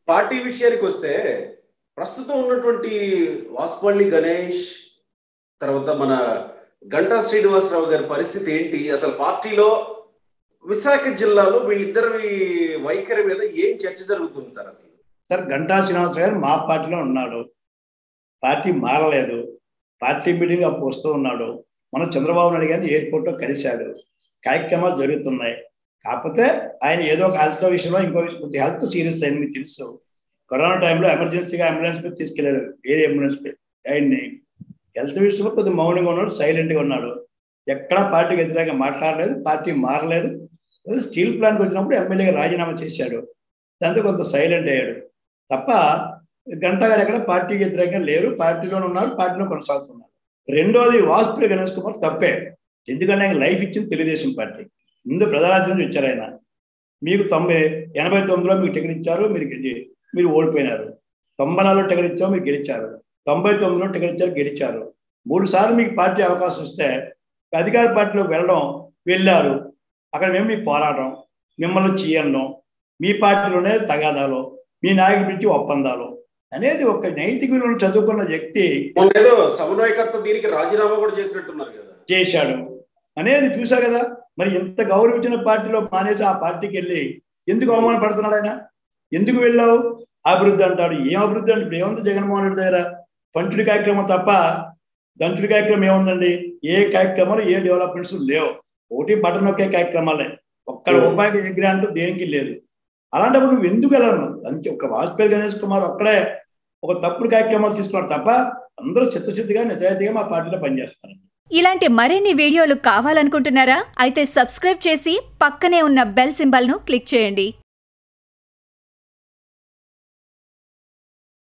party విషయానికి వస్తే ప్రస్తుతం ఉన్నటువంటి వాసుపల్లి గణేష్ తర్వాత మన గంటా శ్రీనివాసరావు గారి పరిస్థితి ఏంటి అసలు పార్టీలో విశాఖ జిల్లాలో వీళ్ళిద్దరి వైఖరి మీద ఏం చర్చ జరుగుతుంది సార్ అసలు సార్ గంటా శ్రీనివాసరావు గారు మా పార్టీలో ఉన్నాడు పార్టీ మారలేదు పార్టీ మీటింగ్ అప్పుడు వస్తూ ఉన్నాడు మనం చంద్రబాబు నాయుడు గారిని ఎయిర్పోర్ట్లో కలిశాడు కార్యక్రమాలు జరుగుతున్నాయి కాకపోతే ఆయన ఏదో ఒక హెల్త్ విషయంలో ఇంకో విషయం కొద్దిగా హెల్త్ సీరియస్ అయింది మీకు తెలుసు కరోనా టైంలో ఎమర్జెన్సీగా అంబులెన్స్ మీద తీసుకెళ్లారు వేరే అంబులెన్స్ మీద ఆయన్ని హెల్త్ విషయంలో కొద్దిగా మౌనంగా ఉన్నాడు సైలెంట్గా ఉన్నాడు ఎక్కడా పార్టీకి వ్యతిరేకంగా మాట్లాడలేదు పార్టీ మారలేదు ఏదో స్టీల్ ప్లాంట్కి వచ్చినప్పుడు ఎమ్మెల్యేగా రాజీనామా చేశాడు దాంతో కొంత సైలెంట్ అయ్యాడు తప్ప గంట గారు ఎక్కడ పార్టీకి వ్యతిరేకంగా లేరు పార్టీలోనే ఉన్నారు పార్టీలో కొనసాగుతున్నారు రెండోది వాజ్పేయి గణేష్ కుమార్ తప్పే ఎందుకంటే ఆయన లైఫ్ ఇచ్చింది తెలుగుదేశం పార్టీ ముందు ప్రజారాజ్యం నుంచి ఇచ్చారు ఆయన మీకు తొంభై ఎనభై తొమ్మిదిలో మీకు టికెట్ ఇచ్చారు మీరు గెలి- మీరు ఓడిపోయినారు తొంభై నాలుగులో టికెట్ ఇచ్చారు మీరు గెలిచారు తొంభై తొమ్మిదిలో టికెట్ ఇచ్చారు గెలిచారు మూడు సార్లు మీకు పార్టీ అవకాశం ఇస్తే అధికార పార్టీలోకి వెళ్ళడం వెళ్ళారు అక్కడ మేము మీకు పోరాటం మిమ్మల్ని చేయడం మీ పార్టీలోనే తగాదాలు మీ నాయకుడి పెట్టి ఒప్పందాలు అనేది ఒక నైతిక విలువలు చదువుకున్న వ్యక్తి మొన్న ఏదో సమన్వయకర్త దీనికి రాజీనామా కూడా చేసినట్టున్నారు కదా చేశాడు అనేది చూసా కదా మరి ఎంత గౌరవించిన పార్టీలో మానేసి ఆ పార్టీకి వెళ్ళి ఎందుకు అవమానపడుతున్నాడు ఆయన ఎందుకు వెళ్ళావు అభివృద్ధి అంటాడు ఏం అభివృద్ధి అంటే ఇప్పుడు ఏముంది జగన్మోహన్ రెడ్డి దగ్గర పంచుడి కార్యక్రమం తప్ప దంచుడి కార్యక్రమం ఏముందండి ఏ కార్యక్రమాలు ఏ డెవలప్మెంట్స్ లేవు ఒకటి బటన్ నొక్కే కార్యక్రమాలే ఒక్క రూపాయికి ఏ గ్రాంట్ దేనికి లేదు అలాంటప్పుడు నువ్వు ఎందుకు వెళ్ళను అంతే ఒక వాజ్పేయి గణేష్ కుమార్ ఒక్కడే ఒక తప్పుడు కార్యక్రమాలు తీసుకున్నాడు తప్ప అందరూ చిత్తశుద్ధిగా నిజాయితీగా మా పార్టీలో పనిచేస్తారు ఇలాంటి మరిన్ని వీడియోలు కావాలనుకుంటున్నారా అయితే సబ్స్క్రైబ్ చేసి పక్కనే ఉన్న బెల్ సింబల్ను క్లిక్ చేయండి